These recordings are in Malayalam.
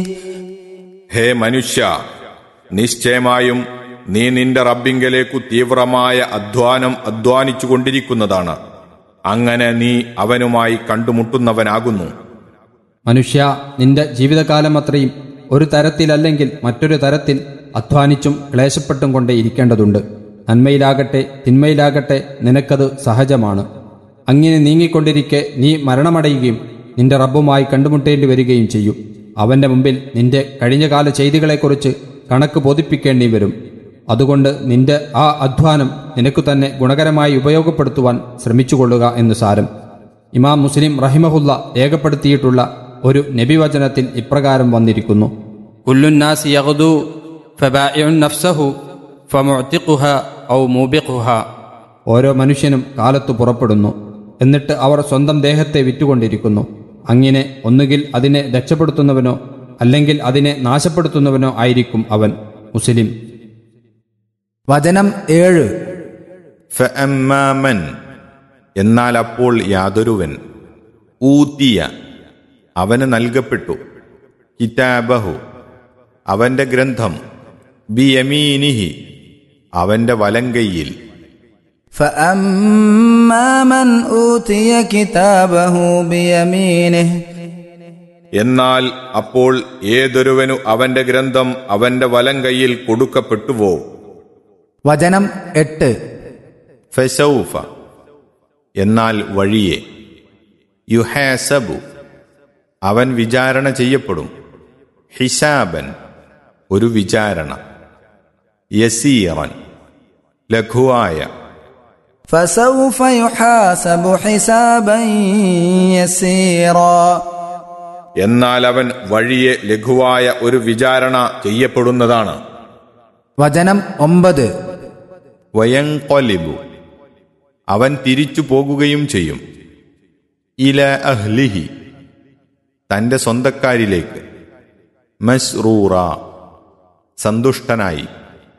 ഹേ മനുഷ്യ നിശ്ചയമായും നീ നിന്റെ റബ്ബിങ്കലേക്കു തീവ്രമായ അധ്വാനം അധ്വാനിച്ചു കൊണ്ടിരിക്കുന്നതാണ് അങ്ങനെ നീ അവനുമായി കണ്ടുമുട്ടുന്നവനാകുന്നു മനുഷ്യ നിന്റെ ജീവിതകാലം അത്രയും ഒരു തരത്തിലല്ലെങ്കിൽ മറ്റൊരു തരത്തിൽ അധ്വാനിച്ചും ക്ലേശപ്പെട്ടും കൊണ്ടേ ഇരിക്കേണ്ടതുണ്ട് നന്മയിലാകട്ടെ തിന്മയിലാകട്ടെ നിനക്കത് സഹജമാണ് അങ്ങനെ നീങ്ങിക്കൊണ്ടിരിക്കെ നീ മരണമടയുകയും നിന്റെ റബ്ബുമായി കണ്ടുമുട്ടേണ്ടി വരികയും ചെയ്യും അവന്റെ മുമ്പിൽ നിന്റെ കഴിഞ്ഞകാല ചെയ്തികളെക്കുറിച്ച് കണക്ക് ബോധിപ്പിക്കേണ്ടി വരും അതുകൊണ്ട് നിന്റെ ആ അധ്വാനം നിനക്കു തന്നെ ഗുണകരമായി ഉപയോഗപ്പെടുത്തുവാൻ ശ്രമിച്ചുകൊള്ളുക എന്ന് സാരം ഇമാം മുസ്ലിം റഹിമഹുല്ല രേഖപ്പെടുത്തിയിട്ടുള്ള ഒരു നബിവചനത്തിൽ ഇപ്രകാരം വന്നിരിക്കുന്നു കുല്ലുന്നാസി യഗ്ദു ഫബാഇഉൻ നഫ്സഹു ഫമുഅ്തിഖുഹ ഔ മൂബിഖുഹ ഓരോ മനുഷ്യനും കാലത്തു പുറപ്പെടുന്നു എന്നിട്ട് അവർ സ്വന്തം ദേഹത്തെ വിറ്റുകൊണ്ടിരിക്കുന്നു അങ്ങനെ ഒന്നുകിൽ അതിനെ രക്ഷപ്പെടുത്തുന്നവനോ അല്ലെങ്കിൽ അതിനെ നാശപ്പെടുത്തുന്നവനോ ആയിരിക്കും അവൻ മുസ്ലിം വചനം ഏഴ് ഫഅമ്മാമൻ എന്നാൽ അപ്പോൾ യാതൊരുവൻ ഊത്തിയ അവന് നൽകപ്പെട്ടു കിതാബഹു അവന്റെ ഗ്രന്ഥം ബിയമീനിഹി അവന്റെ വലങ്കയിൽ فأما من أوتي كتابه بيمينه എന്നാൽ അപ്പോൾ ഏതൊരുവനു അവന്റെ ഗ്രന്ഥം അവന്റെ വലങ്കയിൽ കൊടുക്കപ്പെട്ടുവോ വചനം എട്ട് ഫസൗഫ എന്നാൽ വഴിയെ യുഹാസബു അവൻ വിചാരണ ചെയ്യപ്പെടും ഹിസാബൻ ഒരു വിചാരണ യസീറൻ ലഘുവായ فسوف يحاسب حسابا يسيرا എന്നാൽ അവൻ വഴിയെ ലഘുവായ ഒരു വിചാരണ ചെയ്യപ്പെടുന്നതാണ് വചനം ഒമ്പത് വയങ്കൊലിബു അവൻ തിരിച്ചു പോകുകയും ചെയ്യും ഇല അഹ്ലിഹി തന്റെ സ്വന്തക്കാരിലേക്ക് മസ്റൂറ സന്തുഷ്ടനായി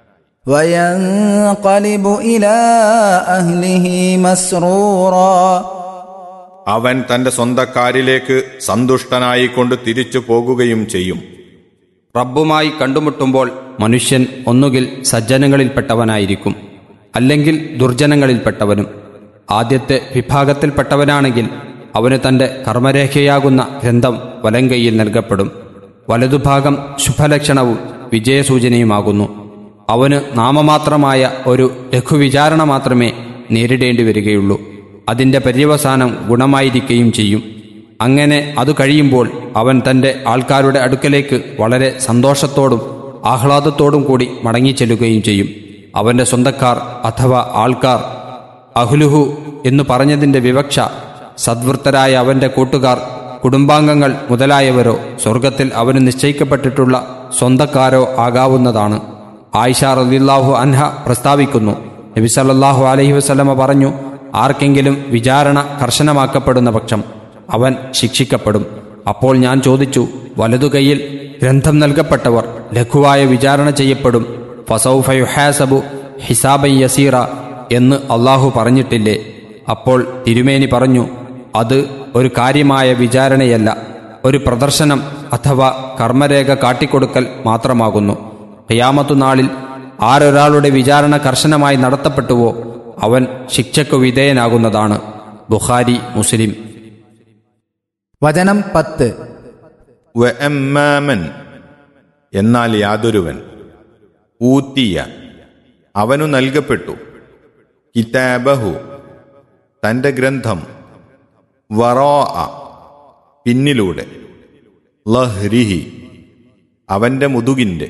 وينقلب إلى أهله مسرورا അവൻ തന്റെ സ്വന്തക്കാരിലേക്ക് സന്തുഷ്ടനായിക്കൊണ്ട് തിരിച്ചു പോകുകയും ചെയ്യും റബ്ബുമായി കണ്ടുമുട്ടുമ്പോൾ മനുഷ്യൻ ഒന്നുകിൽ സജ്ജനങ്ങളിൽപ്പെട്ടവനായിരിക്കും അല്ലെങ്കിൽ ദുർജനങ്ങളിൽപ്പെട്ടവനും ആദ്യത്തെ വിഭാഗത്തിൽപ്പെട്ടവനാണെങ്കിൽ അവന് തന്റെ കർമ്മരേഖയാകുന്ന ഗ്രന്ഥം വലങ്കയിൽ നൽകപ്പെടും വലതുഭാഗം ശുഭലക്ഷണവും വിജയസൂചനയുമാകുന്നു അവന് നാമമാത്രമായ ഒരു ലഘുവിചാരണ മാത്രമേ നേരിടേണ്ടി വരികയുള്ളൂ അതിന്റെ പര്യവസാനം ഗുണമായിരിക്കുകയും ചെയ്യും അങ്ങനെ അത് കഴിയുമ്പോൾ അവൻ തന്റെ ആൾക്കാരുടെ അടുക്കലേക്ക് വളരെ സന്തോഷത്തോടും ആഹ്ലാദത്തോടും കൂടി മടങ്ങിച്ചെല്ലുകയും ചെയ്യും അവന്റെ സ്വന്തക്കാർ അഥവാ ആൾക്കാർ അഹ്ലുഹു എന്നു പറഞ്ഞതിന്റെ വിവക്ഷ സദ്വൃത്തരായ അവന്റെ കൂട്ടുകാർ കുടുംബാംഗങ്ങൾ മുതലായവരോ സ്വർഗത്തിൽ അവന് നിശ്ചയിക്കപ്പെട്ടിട്ടുള്ള സ്വന്തക്കാരോ ആകാവുന്നതാണ് ആയിഷ റളിയല്ലാഹു അൻഹ പ്രസ്താവിക്കുന്നു നബി സല്ലല്ലാഹു അലൈഹി വസല്ലമ പറഞ്ഞു ആർക്കെങ്കിലും വിചാരണ കർശനമാക്കപ്പെടുന്ന പക്ഷം അവൻ ശിക്ഷിക്കപ്പെടും അപ്പോൾ ഞാൻ ചോദിച്ചു വലതുകൈയിൽ ഗ്രന്ഥം നൽകപ്പെട്ടവർ ലഘുവായ വിചാരണ ചെയ്യപ്പെടും ഫസൗഫയുഹാസബു ഹിസാബൻ യസീറ എന്ന് അള്ളാഹു പറഞ്ഞിട്ടില്ലേ അപ്പോൾ തിരുമേനി പറഞ്ഞു അത് ഒരു കാര്യമായ വിചാരണയല്ല ഒരു പ്രദർശനം അഥവാ കർമ്മരേഖ കാട്ടിക്കൊടുക്കൽ മാത്രമാകുന്നു ഖിയാമത്തു നാളിൽ ആരൊരാളുടെ വിചാരണ കർശനമായി നടത്തപ്പെട്ടുവോ അവൻ ശിക്ഷയ്ക്കു വിധേയനാകുന്നതാണ് ബുഖാരി മുസ്ലിം വചനം പത്ത് വഅമ്മാമൻ എന്നാൽ യാതൊരുവൻ ഊത്തിയ അവനു നൽകപ്പെട്ടു കിതാബഹു തന്റെ ഗ്രന്ഥം വറോ പിന്നിലൂടെ ലഹ്രിഹി അവന്റെ മുതുകിന്റെ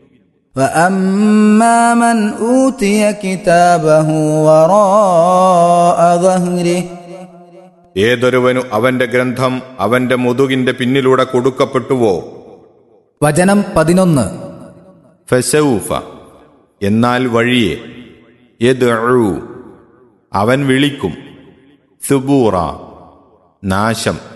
فأما من أوتي كتابه وراء ظهره ഏതൊരുവനു അവന്റെ ഗ്രന്ഥം അവന്റെ മുതുകിന്റെ പിന്നിലൂടെ കൊടുക്കപ്പെട്ടുവോ വചനം പതിനൊന്ന് ഫസൗഫ എന്നാൽ വഴിയെ യദ്ഉ അവൻ വിളിക്കും സുബൂറ നാശം